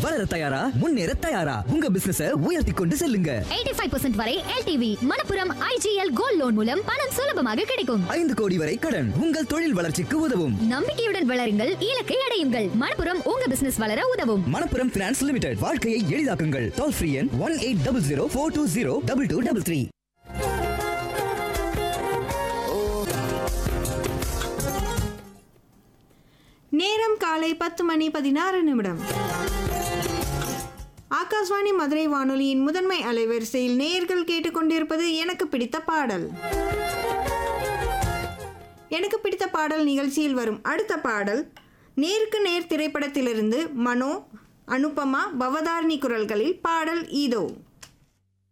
வளர தயாரா முன்னேற தயாரா உங்க பிசினஸ உயர்த்தி கொண்டு செல்லுங்க 85% வரை LTV Manappuram IGL gold loan மூலம் பணம் சுலபமாக கிடைக்கும் ஐந்து கோடி வரை கடன் உங்கள் தொழில் வளர்ச்சிக்கு உதவும் நம்பிக்கையுடன் வளருங்கள் இலக்கை அடையுங்கள் மணப்புரம் உங்க பிசினஸ் வளர உதவும் மணப்புரம் பினான்ஸ் லிமிடெட் வாழ்க்கையை எளிதாக்குங்கள் டோல் ஃப்ரீ எண் one eight double zero four two zero double two double three நேரம் காலை பத்து மணி பதினாறு நிமிடம் ஆகாஷ்வாணி மதுரை வானொலியின் முதன்மை அலைவரிசையில் நேயர்கள் கேட்டுக்கொண்டிருப்பது எனக்கு பிடித்த பாடல் எனக்கு பிடித்த பாடல் நிகழ்ச்சியில் வரும் அடுத்த பாடல் நேருக்கு நேர் திரைப்படத்திலிருந்து மனோ அனுபமா பவதாரணி குரல்களில் பாடல் இதோ